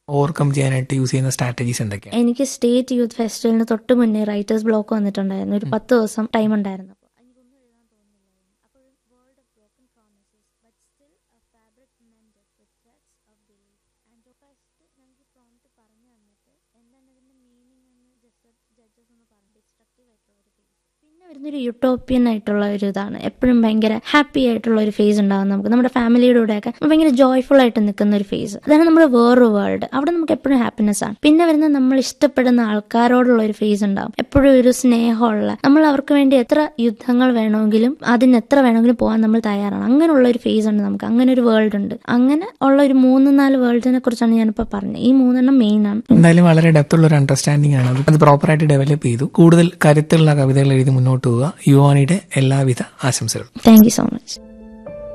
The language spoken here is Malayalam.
ഓവർകം ചെയ്യാനായിട്ട് യൂസ് ചെയ്യുന്ന സ്ട്രാറ്റജീസ് എന്തൊക്കെയാണ് എനിക്ക് സ്റ്റേറ്റ് യൂത്ത് ഫെസ്റ്റിവലിന് തൊട്ട് മുന്നേ റൈറ്റേഴ്സ് ബ്ലോക്ക് വന്നിട്ടുണ്ടായിരുന്നു ഒരു പത്ത് ദിവസം ടൈം ഉണ്ടായിരുന്നു പിന്നെ വരുന്നൊരു യൂട്ടോപ്യൻ ആയിട്ടുള്ള ഒരു ഇതാണ് എപ്പോഴും ഭയങ്കര ഹാപ്പി ആയിട്ടുള്ള ഒരു ഫേസ് ഉണ്ടാവും നമുക്ക് നമ്മുടെ ഫാമിലിയുടെ കൂടെയൊക്കെ ഭയങ്കര ജോയ്ഫുൾ ആയിട്ട് നിൽക്കുന്ന ഒരു ഫേസ് അതാണ് നമ്മുടെ വേറൊരു വേൾഡ് അവിടെ നമുക്ക് എപ്പോഴും ഹാപ്പിനെസ് ആണ് പിന്നെ വരുന്ന നമ്മൾ ഇഷ്ടപ്പെടുന്ന ആൾക്കാരോടുള്ള ഒരു ഫേസ് ഉണ്ടാവും എപ്പോഴും ഒരു സ്നേഹമുള്ള നമ്മൾ അവർക്ക് വേണ്ടി എത്ര യുദ്ധങ്ങൾ വേണമെങ്കിലും അതിന് എത്ര വേണമെങ്കിലും പോകാൻ നമ്മൾ തയ്യാറാണ് അങ്ങനെയുള്ള ഒരു ഫേസ് ഉണ്ട് നമുക്ക് അങ്ങനെ ഒരു വേൾഡ് ഉണ്ട് അങ്ങനെ ഉള്ള ഒരു മൂന്ന് നാല് വേൾഡിനെ കുറിച്ചാണ് ഞാനിപ്പോൾ പറഞ്ഞത് ഈ മൂന്നെണ്ണം മെയിൻ ആണ് എന്തായാലും വളരെ ഡെപ്ത് ഉള്ള ഒരു അണ്ടർസ്റ്റാൻഡിംഗ് ആണ് അത് അത് പ്രോപ്പറായിട്ട് ഡെവലപ്പ് ചെയ്തു കൂടുതൽ കരുത്തുള്ള കവിതകൾ എഴുതി മുന്നോട്ട് പോവുക യുവാനിയുടെ എല്ലാവിധ ആശംസകളും താങ്ക് യു സോ മച്ച്